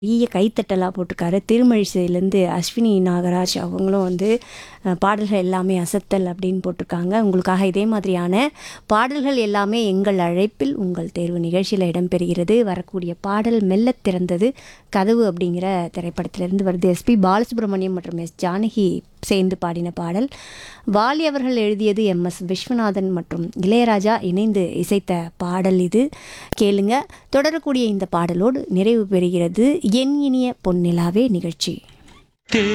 பெரிய கைத்தட்டலாக போட்டிருக்காரு திருமழிசையிலேருந்து அஸ்வினி நாகராஜ் அவங்களும் வந்து அஹ், பாடல்கள் எல்லாமே அசத்தல் அப்படின்னு போட்டிருக்காங்க உங்களுக்காக இதே மாதிரியான பாடல்கள் எல்லாமே எங்கள் அழைப்பில் உங்கள் தேர்வு நிகழ்ச்சியில் இடம்பெறுகிறது வரக்கூடிய பாடல் மெல்லத் திறந்தது கதவு அப்படிங்கிற திரைப்படத்திலிருந்து வருது எஸ்பி பாலசுப்ரமணியம் மற்றும் எஸ் ஜானகி சேர்ந்து பாடின பாடல் வாலி அவர்கள் எழுதியது எம் எஸ் விஸ்வநாதன் மற்றும் இளையராஜா இணைந்து இசைத்த பாடல் இது கேளுங்க தொடரக்கூடிய இந்த பாடலோடு நிறைவு பெறுகிறது என் இனிய பொன்னிலாவே நிகழ்ச்சி